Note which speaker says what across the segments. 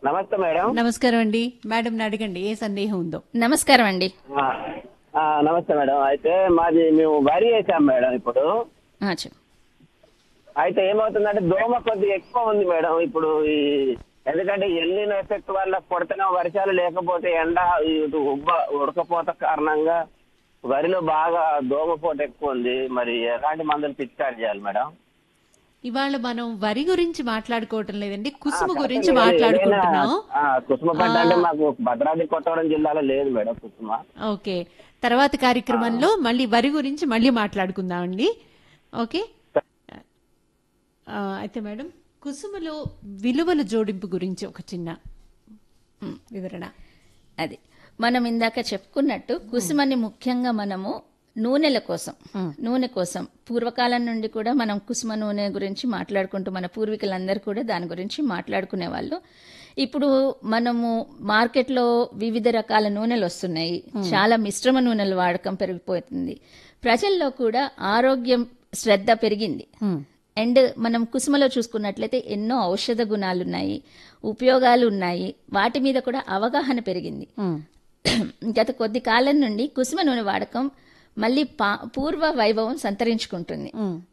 Speaker 1: నమస్తే మేడం
Speaker 2: నమస్కారం అండి మేడం అడగండి ఏ సందేహం ఉందో
Speaker 3: నమస్కారం అండి
Speaker 1: ఆ, ఆ, నమస్తే మేడం అయితే మాది మేము వరి వేసాం మేడం ఇప్పుడు
Speaker 3: ఆ, చెప్పు
Speaker 1: అయితే ఏమవుతుందంటే దోమ కొద్దిగా ఎక్కువ ఉంది మేడం ఇప్పుడు ఈ ఎందుకంటే ఎల్లిన ఎఫెక్ట్ వల్ల కొడుతున్న వర్షాలు లేకపోతే ఎండ ఇటు ఉబ్బ ఉడకపోత కారణంగా వరిలో బాగా దోమపోటు ఎక్కువ ఉంది మరి ఎలాంటి మందులు పిచికారి చేయాలి మేడం
Speaker 2: ఇవాళ మనం వరి గురించి మాట్లాడుకోవటం లేదండి కుసుమ
Speaker 1: ఆ,
Speaker 2: గురించి
Speaker 1: ఏదైనా-
Speaker 2: మాట్లాడుకుంటున్నాం
Speaker 1: ఆ, కుసుమ పంట అంటే మాకు భద్రాద్రి కొత్తగూడెం జిల్లాలో లేదు మేడం కుసుమ
Speaker 2: ఓకే తర్వాత కార్యక్రమంలో మళ్ళీ వరి గురించి మళ్ళీ మాట్లాడుకుందామండి ఓకే ఆ, అయితే మేడం కుసుమలో విలువల జోడింపు గురించి ఒక చిన్న మ్, వివరణ
Speaker 3: అది మనం ఇందాక చెప్పుకున్నట్టు కుసుమని ముఖ్యంగా మనము నూనెల కోసం నూనె కోసం పూర్వకాలం నుండి కూడా మనం కుసుమ నూనె గురించి మాట్లాడుకుంటూ మన పూర్వీకులందరూ కూడా దాని గురించి మాట్లాడుకునే వాళ్ళు ఇప్పుడు మనము మార్కెట్లో వివిధ రకాల నూనెలు వస్తున్నాయి చాలా మిశ్రమ నూనెల వాడకం పెరిగిపోతుంది ప్రజల్లో కూడా ఆరోగ్యం శ్రద్ధ పెరిగింది అండ్ మనం కుసుమలో చూసుకున్నట్లయితే ఎన్నో ఔషధ గుణాలు ఉన్నాయి ఉపయోగాలు ఉన్నాయి వాటి మీద కూడా అవగాహన పెరిగింది గత కొద్ది కాలం నుండి కుసుమ నూనె వాడకం మళ్ళీ పా పూర్వ వైభవం సంతరించుకుంటుంది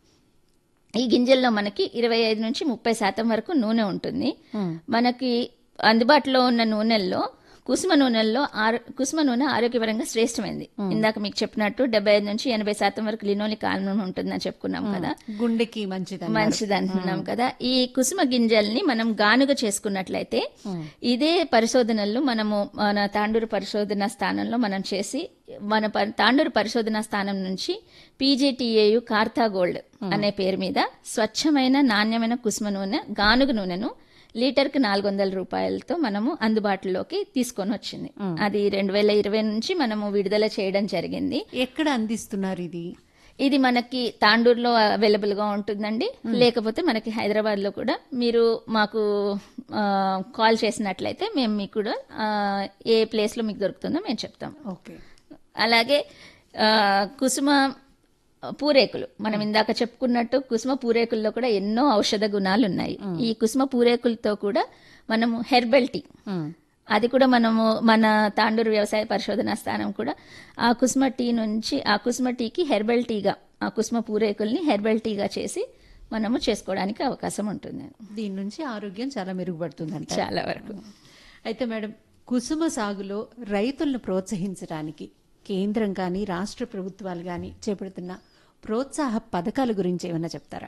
Speaker 3: ఈ గింజల్లో మనకి ఇరవై ఐదు నుంచి ముప్పై శాతం వరకు నూనె ఉంటుంది మనకి అందుబాటులో ఉన్న నూనెల్లో కుసుమ నూనెల్లో ఆరో కుసుమ నూనె ఆరోగ్యపరంగా శ్రేష్టమైంది ఇందాక మీకు చెప్పినట్టు డెబ్బై ఐదు నుంచి ఎనభై శాతం వరకు లినోలిక్ ఆమ్లం ఉంటుందని చెప్పుకున్నాం కదా
Speaker 2: గుండెకి మంచిదని
Speaker 3: మంచిది అంటున్నాం కదా ఈ కుసుమ గింజల్ని మనం గానుగ చేసుకున్నట్లయితే ఇదే పరిశోధనలు మనము మన తాండూరు పరిశోధన స్థానంలో మనం చేసి మన ప- తాండూరు పరిశోధన స్థానం నుంచి పీజీటీఏయు కార్తా గోల్డ్ అనే పేరు మీద స్వచ్ఛమైన నాణ్యమైన కుసుమ నూనె గానుగ నూనెను లీటర్కి నాలుగు వందల రూపాయలతో మనము అందుబాటులోకి తీసుకొని వచ్చింది అది రెండు వేల ఇరవై నుంచి మనము విడుదల చేయడం జరిగింది
Speaker 2: ఎక్కడ అందిస్తున్నారు ఇది
Speaker 3: ఇది మనకి తాండూరులో అవైలబుల్ గా ఉంటుందండి లేకపోతే మనకి హైదరాబాద్ లో కూడా మీరు మాకు ఆ, కాల్ చేసినట్లయితే మేము మీకు కూడా ఆ, ఏ ప్లేస్ లో మీకు దొరుకుతుందో మేము చెప్తాం
Speaker 2: ఓకే
Speaker 3: అలాగే ఆ, కుసుమ పూరేకులు మనం ఇందాక చెప్పుకున్నట్టు కుసుమ పూరేకుల్లో కూడా ఎన్నో ఔషధ గుణాలు ఉన్నాయి ఈ కుసుమ పూరేకులతో కూడా మనము హెర్బల్ టీ అది కూడా మనము మన తాండూరు వ్యవసాయ పరిశోధన స్థానం కూడా ఆ కుసుమ టీ నుంచి ఆ కుసుమ టీకి హెర్బల్ టీగా ఆ కుసుమ పూరేకుల్ని హెర్బల్ టీగా చేసి మనము చేసుకోవడానికి అవకాశం ఉంటుంది
Speaker 2: దీని నుంచి ఆరోగ్యం చాలా మెరుగుపడుతుందంట
Speaker 3: చాలా వరకు
Speaker 2: అయితే మేడం కుసుమ సాగులో రైతులను ప్రోత్సహించడానికి కేంద్రం కానీ రాష్ట్ర ప్రభుత్వాలు కానీ చేపడుతున్న ప్రోత్సాహ పథకాల గురించి ఏమైనా చెప్తారా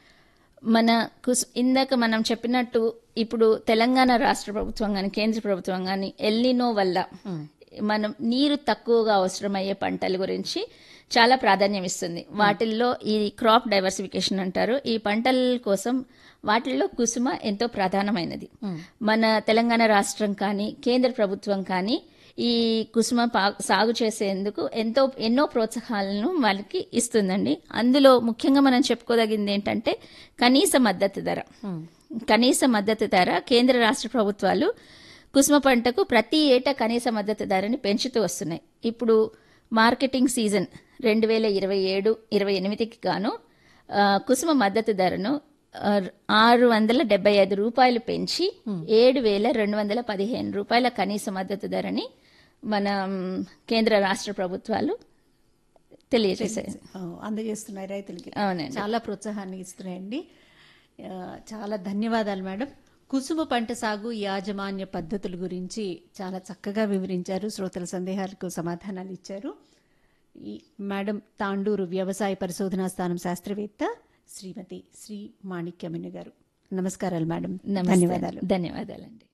Speaker 3: మన కుస్ ఇందాక మనం చెప్పినట్టు ఇప్పుడు తెలంగాణ రాష్ట్ర ప్రభుత్వం కానీ కేంద్ర ప్రభుత్వం కానీ ఎల్నినో వల్ల మనం నీరు తక్కువగా అవసరమయ్యే పంటల గురించి చాలా ప్రాధాన్యం ఇస్తుంది వాటిల్లో ఈ క్రాప్ డైవర్సిఫికేషన్ అంటారు ఈ పంటల కోసం వాటిల్లో కుసుమ ఎంతో ప్రధానమైనది మన తెలంగాణ రాష్ట్రం కానీ కేంద్ర ప్రభుత్వం కానీ ఈ కుసుమ పా- సాగు చేసేందుకు ఎంతో ఎన్నో ప్రోత్సాహాలను వాళ్ళకి ఇస్తుందండి అందులో ముఖ్యంగా మనం చెప్పుకోదగింది ఏంటంటే కనీస మద్దతు ధర కనీస మద్దతు ధర కేంద్ర రాష్ట్ర ప్రభుత్వాలు కుసుమ పంటకు ప్రతి ఏటా కనీస మద్దతు ధరని పెంచుతూ వస్తున్నాయి ఇప్పుడు మార్కెటింగ్ సీజన్ రెండు వేల ఇరవై ఏడు ఇరవై ఎనిమిదికి గాను ఆ, కుసుమ మద్దతు ధరను ఆ, ఆరు వందల డెబ్బై ఐదు రూపాయలు పెంచి ఏడు వేల రెండు వందల పదిహేను రూపాయల కనీస మద్దతు ధరని మన మ్, కేంద్ర రాష్ట్ర ప్రభుత్వాలు తెలియజేశాయి
Speaker 2: ఆ, అందజేస్తున్నాయి రైతులకి
Speaker 3: అవునండి.
Speaker 2: చాలా ప్రోత్సాహాన్ని ఇస్తున్నాయండి ఆ, చాలా ధన్యవాదాలు మేడం కుసుమ పంట సాగు యాజమాన్య పద్ధతుల గురించి చాలా చక్కగా వివరించారు శ్రోతల సందేహాలకు సమాధానాలు ఇచ్చారు ఈ మేడం తాండూరు వ్యవసాయ పరిశోధనా స్థానం శాస్త్రవేత్త శ్రీమతి శ్రీ మాణిక్యమిని గారు నమస్కారాలు మేడం
Speaker 3: నమస్తే.
Speaker 2: ధన్యవాదాలు
Speaker 3: ధన్యవాదాలండి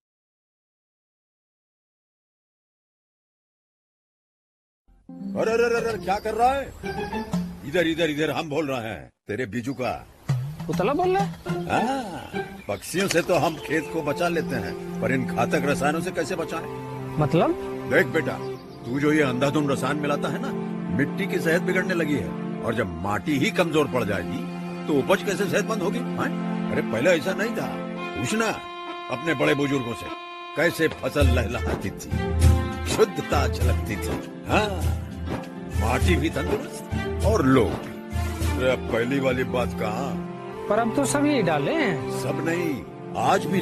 Speaker 4: अरे अरे अरे अरे, क्या कर रहा है इधर इधर इधर हम बोल रहे हैं तेरे बीजू का
Speaker 5: उतला बोल रहा है
Speaker 4: हाँ, पक्षियों से तो हम खेत को बचा लेते हैं पर इन घातक रसायनों से कैसे बचाएं?
Speaker 5: मतलब
Speaker 4: देख बेटा तू जो ये अंधाधुंध रसायन मिलाता है ना मिट्टी की सेहत बिगड़ने लगी है और जब माटी ही कमजोर पड़ जाएगी तो उपज कैसे सेहतमंद होगी हाँ? अरे पहले ऐसा नहीं था पूछना अपने बड़े बुजुर्गों से कैसे फसल लहलहाती थी शुद्धता झलकती थी हाँ माटी भी तंदुरुस्त और लोग भी। अरे अब पहली वाली बात कहाँ
Speaker 5: पर अब तो सभी डाले हैं
Speaker 4: सब नहीं आज भी